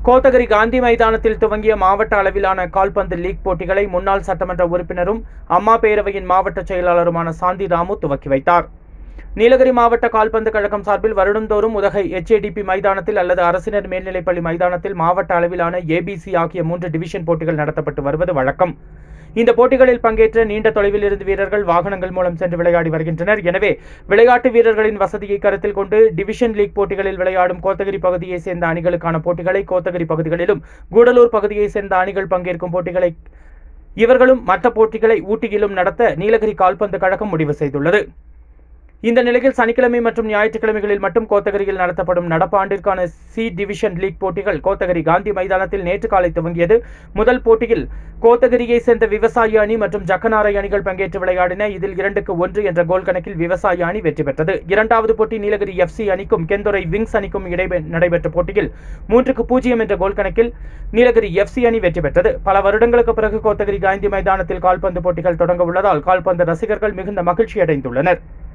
கோத்தகிரி காந்தி மைதானத்தில் துவங்கிய மாவட்ட அளவிலான கால்பந்து லீக் போட்டிகளை முன்னாள் சட்டமன்ற உறுப்பினரும் அம்மா பேரவையின் மாவட்ட செயலாளருமான சாந்தி ராமு துவக்கி வைத்தார் நீலகிரி மாவட்ட கால்பந்து கழகம் சார்பில் வருடந்தோறும் உதகை எச்ஏடிபி மைதானத்தில் அல்லது அரசினர் மேல்நிலைப்பள்ளி மைதானத்தில் மாவட்ட அளவிலான ஏபிசி ஆகிய மூன்று டிவிஷன் போட்டிகள் நடத்தப்பட்டு வருவது வழக்கம் இந்த போட்டிகளில் பங்கேற்ற நீண்ட தொலைவில் இருந்து வீரர்கள் வாகனங்கள் மூலம் சென்று விளையாடி வருகின்றனர் எனவே விளையாட்டு வீரர்களின் வசதியை கருத்தில் கொண்டு டிவிஷன் லீக் போட்டிகளில் விளையாடும் கோத்தகிரி பகுதியை சேர்ந்த அணிகளுக்கான போட்டிகளை கோத்தகிரி பகுதிகளிலும் கூடலூர் பகுதியை சேர்ந்த அணிகள் பங்கேற்கும் போட்டிகளை இவர்களும் மற்ற போட்டிகளை ஊட்டியிலும் நடத்த நீலகிரி கால்பந்து கழகம் முடிவு செய்துள்ளது இந்த நிலையில் சனிக்கிழமை மற்றும் ஞாயிற்றுக்கிழமைகளில் மட்டும் கோத்தகிரியில் நடத்தப்படும் நடப்பாண்டிற்கான சி டிவிஷன் லீக் போட்டிகள் கோத்தகிரி காந்தி மைதானத்தில் நேற்று காலை துவங்கியது முதல் போட்டியில் கோத்தகிரியை சேர்ந்த விவசாய அணி மற்றும் ஜக்கனாரை அணிகள் பங்கேற்று விளையாடின இதில் இரண்டுக்கு ஒன்று என்ற கோல் கணக்கில் விவசாய அணி வெற்றி பெற்றது இரண்டாவது போட்டி நீலகிரி எஃப்சி அணிக்கும் கெந்துரை விங்ஸ் அணிக்கும் இடையே நடைபெற்ற போட்டியில் மூன்றுக்கு பூஜ்ஜியம் என்ற கோல் கணக்கில் நீலகிரி எஃப்சி அணி வெற்றி பெற்றது பல வருடங்களுக்கு பிறகு கோத்தகிரி காந்தி மைதானத்தில் கால்பந்து போட்டிகள் தொடங்க உள்ளதால் கால்பந்து ரசிகர்கள் மிகுந்த மகிழ்ச்சி அடைந்துள்ளனர்